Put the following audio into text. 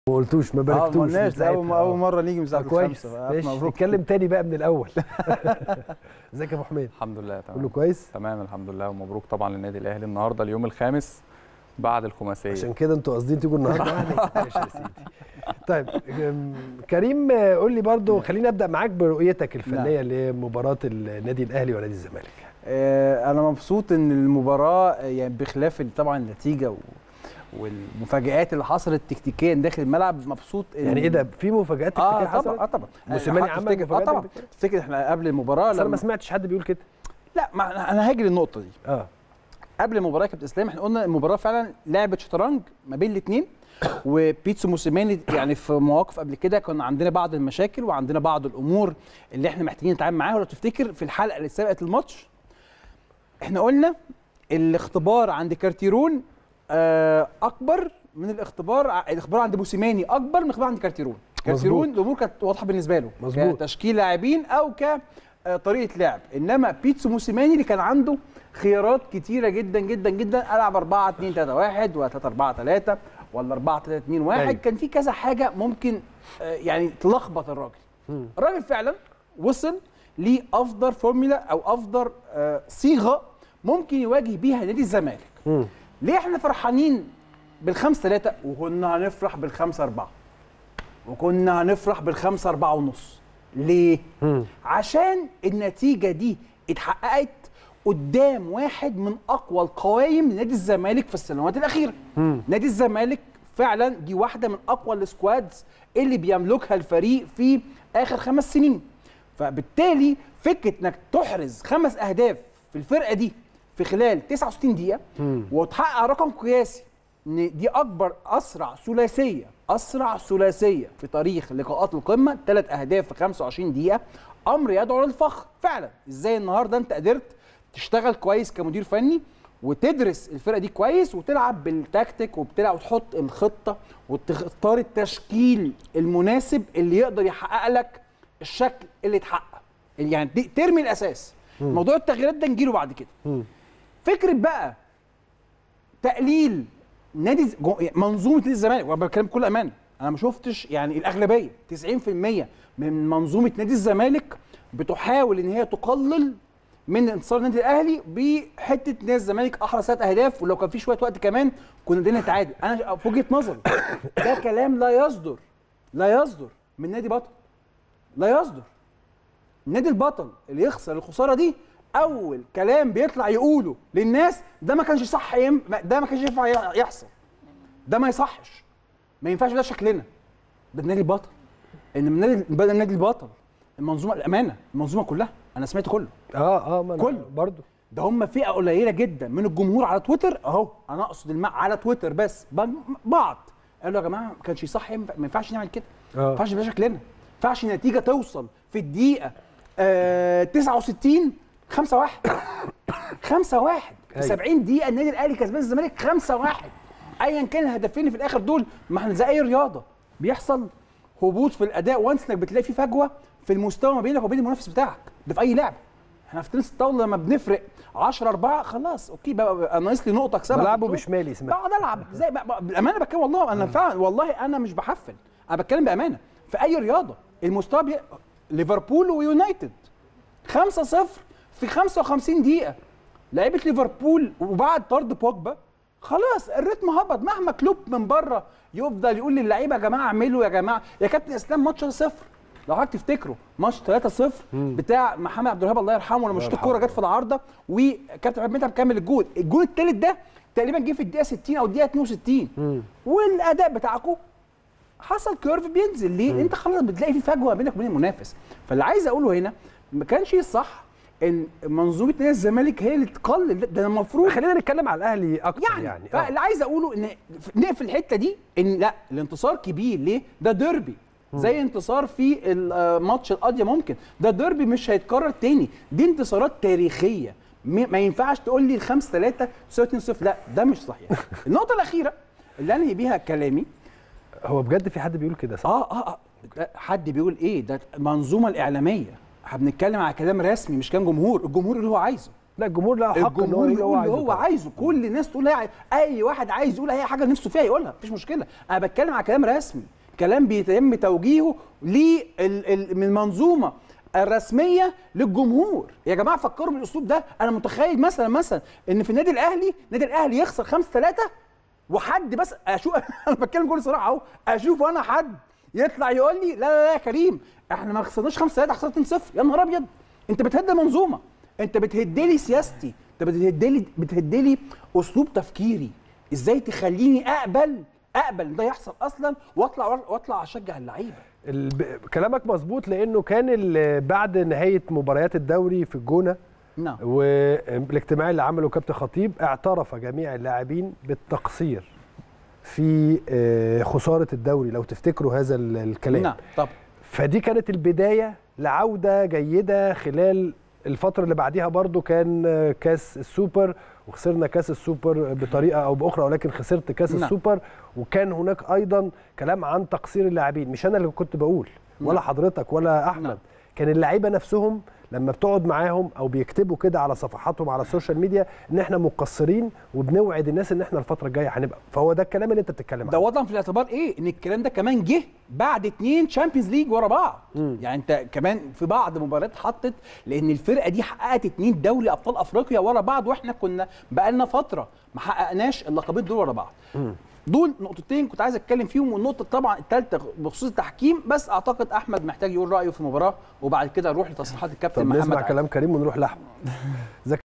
ما قلتوش ما اه ما باركتوش قلناش من ده اول ساعتها. اول آه. مره نيجي من ساعه آه، كويس الخمسه ماشي مبروك نتكلم تاني بقى من الاول ازيك يا ابو حميد الحمد لله كله تمام كويس تمام الحمد لله ومبروك طبعا للنادي الاهلي النهارده اليوم الخامس بعد الخماسيه عشان كده انتوا قاصدين تيجوا النهارده يعني ماشي يا سيدي طيب أم، كريم آه، قول لي برضو خليني ابدا معاك برؤيتك الفنيه لمباراه النادي الاهلي ونادي الزمالك آه انا مبسوط ان المباراه آه، يعني بخلاف ال- طبعا النتيجه و... والمفاجآت اللي حصلت تكتيكيا داخل الملعب مبسوط إن يعني ايه ده في مفاجات اه تكتيكية طبعا اه حصلت طبعا موسيماني آه، عمل تفتكر- مفاجآت اه طبعا تكتيكية؟ تفتكر احنا قبل المباراه بس انا ما لما سمعتش حد بيقول كده لا ما انا هاجي للنقطه دي اه قبل المباراه يا كابتن اسلام احنا قلنا المباراه فعلا لعبه شطرنج ما بين الاثنين وبيتسو موسيماني يعني في مواقف قبل كده كنا عندنا بعض المشاكل وعندنا بعض الامور اللي احنا محتاجين نتعامل معاها ولو تفتكر في الحلقه اللي سبقت الماتش احنا قلنا الاختبار عند كارتيرون آه، اكبر من الاختبار ع- الاختبار عند موسيماني اكبر من الاختبار عند كارتيرون كارتيرون الامور كانت واضحه بالنسبه له مظبوط. كتشكيل لاعبين او كطريقه لعب انما بيتسو موسيماني اللي كان عنده خيارات كتيره جدا جدا جدا العب 4 2 3 1 ولا 3 4 3 ولا 4 3 2 1 أيوة. كان في كذا حاجه ممكن آه، يعني تلخبط الراجل الراجل فعلا وصل لافضل فورمولا او افضل آه، صيغه ممكن يواجه بيها نادي الزمالك مم. ليه احنا فرحانين بالخمس ثلاثة وكنا هنفرح بالخمسة أربعة وكنا هنفرح بالخمسة أربعة ونص ليه؟ مم. عشان النتيجة دي اتحققت قدام واحد من أقوى القوائم لنادي الزمالك في السنوات الأخيرة مم. نادي الزمالك فعلا دي واحدة من أقوى السكوادز اللي بيملكها الفريق في آخر خمس سنين فبالتالي فكرة إنك تحرز خمس أهداف في الفرقة دي في خلال 69 دقيقة مم. وتحقق رقم قياسي ان دي اكبر اسرع ثلاثيه اسرع ثلاثيه في تاريخ لقاءات القمه ثلاث اهداف في 25 دقيقه امر يدعو للفخر فعلا ازاي النهارده انت قدرت تشتغل كويس كمدير فني وتدرس الفرقه دي كويس وتلعب بالتكتيك وبتلعب وتحط الخطه وتختار التشكيل المناسب اللي يقدر يحقق لك الشكل اللي اتحقق يعني دي- ترمي الاساس موضوع التغييرات ده نجيله بعد كده مم. فكره بقى تقليل نادي ز- جو- منظومه نادي الزمالك وانا بتكلم بكل امان انا ما شفتش يعني الاغلبيه 90% من منظومه نادي الزمالك بتحاول ان هي تقلل من انتصار النادي الاهلي بحته نادي الزمالك احرز ثلاث اهداف ولو كان في شويه وقت كمان كنا قدرنا نتعادل انا في وجهه نظري ده كلام لا يصدر لا يصدر من نادي بطل لا يصدر النادي البطل اللي يخسر الخساره دي اول كلام بيطلع يقوله للناس ده ما كانش صح يم... ده ما كانش ينفع ي- يحصل ده ما يصحش ما ينفعش ده شكلنا ده النادي البطل ان من النادي بدل النادي البطل المنظومه الامانه المنظومه كلها انا سمعت كله اه اه ما أنا كله. برضو ده هم فئه قليله جدا من الجمهور على تويتر اهو انا اقصد الم... على تويتر بس ب- بعض قالوا يا جماعه ما كانش صح ينفع- ما ينفعش نعمل كده ما اه ينفعش ده شكلنا ما ينفعش النتيجه توصل في الدقيقه آه 69 5 1 5 1 في أيوة. 70 دقيقه النادي الاهلي كسبان الزمالك 5 1 ايا كان الهدفين اللي في الاخر دول ما احنا زي اي رياضه بيحصل هبوط في الاداء وانس انك بتلاقي في فجوه في المستوى ما بينك وبين المنافس بتاعك ده في اي لعبه احنا في تنس الطاوله لما بنفرق 10 4 خلاص اوكي بقى, بقى ناقص لي نقطه اكسبها في بلعبه الشوط. بشمالي سمعت بقعد العب زي بقى- بقى- بالامانه بتكلم والله انا فعلا والله انا مش بحفل انا بتكلم بامانه في اي رياضه المستوى بي... ليفربول ويونايتد 5 0 في 55 دقيقه لعيبه ليفربول وبعد طرد بوجبا خلاص الريتم هبط مهما كلوب من بره يفضل يقول للعيبه يا جماعه اعملوا يا جماعه يا كابتن اسلام ماتش 0 لو حضرتك تفتكروا ماتش 3 0 بتاع محمد عبد الوهاب الله يرحمه لما شاط الكوره جت في العارضه وكابتن عبد المنعم كمل الجول الجول الثالث ده تقريبا جه في الدقيقه 60 او الدقيقه 62 والاداء بتاعكم حصل كيرف بينزل ليه؟ انت خلاص بتلاقي في فجوه بينك وبين المنافس فاللي عايز اقوله هنا ما كانش الصح ان منظومه نادي الزمالك هي اللي تقلل ده- ده المفروض خلينا نتكلم على الاهلي اكتر يعني, يعني, يعني فاللي عايز اقوله ان نقفل الحته دي ان لا الانتصار كبير ليه؟ ده ديربي زي انتصار في الماتش القاضيه ممكن ده ديربي مش هيتكرر تاني دي انتصارات تاريخيه م- ما ينفعش تقول لي الخمس 3 تساوي 2 0 لا ده مش صحيح النقطه الاخيره اللي انهي بيها كلامي هو بجد في حد بيقول كده صح؟ اه اه اه ده حد بيقول ايه ده المنظومه الاعلاميه احنا بنتكلم على كلام رسمي مش كلام جمهور الجمهور اللي هو عايزه لا الجمهور له حق ان هو الجمهور يقول يقول اللي هو طبعاً. عايزه كل الناس تقول لا اي واحد عايز يقول اي حاجه نفسه فيها يقولها مفيش مشكله انا بتكلم على كلام رسمي كلام بيتم توجيهه ليه ال- ال- من المنظومه الرسميه للجمهور يا جماعه فكروا بالاسلوب ده انا متخيل مثلا مثلا ان في النادي الاهلي النادي الاهلي يخسر 5 3 وحد بس اشوف انا بتكلم بكل صراحه اهو اشوف انا حد يطلع يقول لي لا لا لا يا كريم احنا ما خسرناش 5 3 خسرنا 2 0 يا نهار ابيض انت بتهد المنظومه انت بتهد لي سياستي انت بتهد لي بتهد لي اسلوب تفكيري ازاي تخليني اقبل اقبل ان ده يحصل اصلا واطلع واطلع اشجع اللعيبه الب... كلامك مظبوط لانه كان ال- بعد نهايه مباريات الدوري في الجونه نعم والاجتماع اللي عمله كابتن خطيب اعترف جميع اللاعبين بالتقصير في آه، خساره الدوري لو تفتكروا هذا ال- الكلام نعم طب فدي كانت البدايه لعوده جيده خلال الفتره اللي بعديها برضو كان آه، كاس السوبر وخسرنا كاس السوبر بطريقه او باخرى ولكن خسرت كاس نعم. السوبر وكان هناك ايضا كلام عن تقصير اللاعبين مش انا اللي كنت بقول ولا نعم. حضرتك ولا احمد نعم. كان اللعيبه نفسهم لما بتقعد معاهم او بيكتبوا كده على صفحاتهم على السوشيال ميديا ان احنا مقصرين وبنوعد الناس ان احنا الفتره الجايه هنبقى فهو ده الكلام اللي انت بتتكلم ده عنه وضع في الاعتبار ايه ان الكلام ده كمان جه بعد اتنين تشامبيونز ليج ورا بعض يعني انت كمان في بعض مباريات حطت لان الفرقه دي حققت اتنين دوري ابطال افريقيا ورا بعض واحنا كنا بقالنا فتره ما حققناش اللقبين دول ورا بعض دول نقطتين كنت عايز اتكلم فيهم والنقطه طبعا الثالثه بخصوص التحكيم بس اعتقد احمد محتاج يقول رايه في المباراه وبعد كده نروح لتصريحات الكابتن طب محمد نسمع علي. كلام كريم ونروح لاحمد ازيك